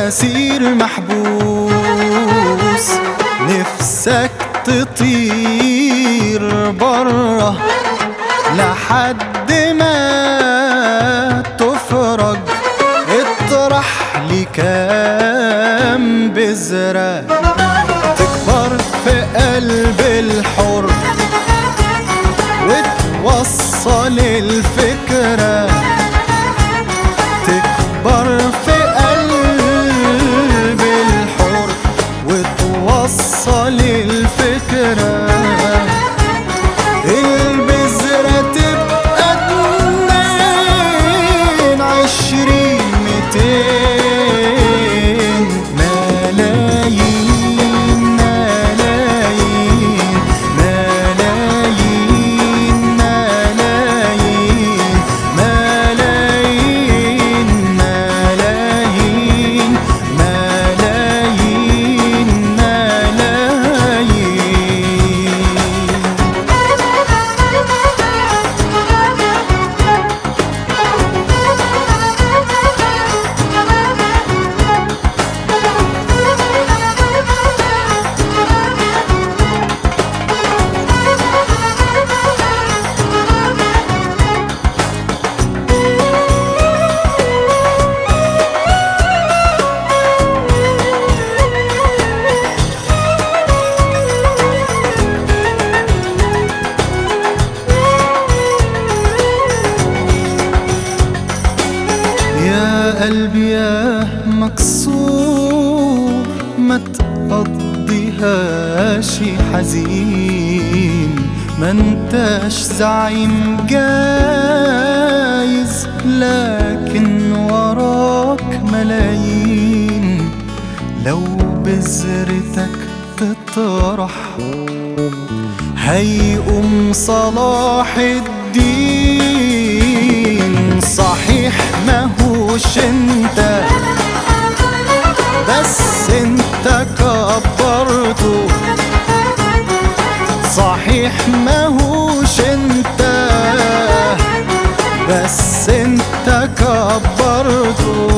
أسير محبوس نفسك تطير بره لحد ما تفرج اطرح لي كام بذرة تكبر في قلب الحر وتوصل الفكرة تكبر في قلب الحر وتوصل الفكرة البذرة تبقى اتنين عشرين ميتين ملايين ملايين ملايين ملايين ملايين ملايين ملايين ملايين يا قلبي يا مكسور ما تقضيهاش حزين ما انتش زعيم جايز لكن وراك ملايين لو بذرتك تطرح هيقوم صلاح الدين صحيح ماهوش انت بس انت كبرته صحيح ماهوش انت بس انت كبرته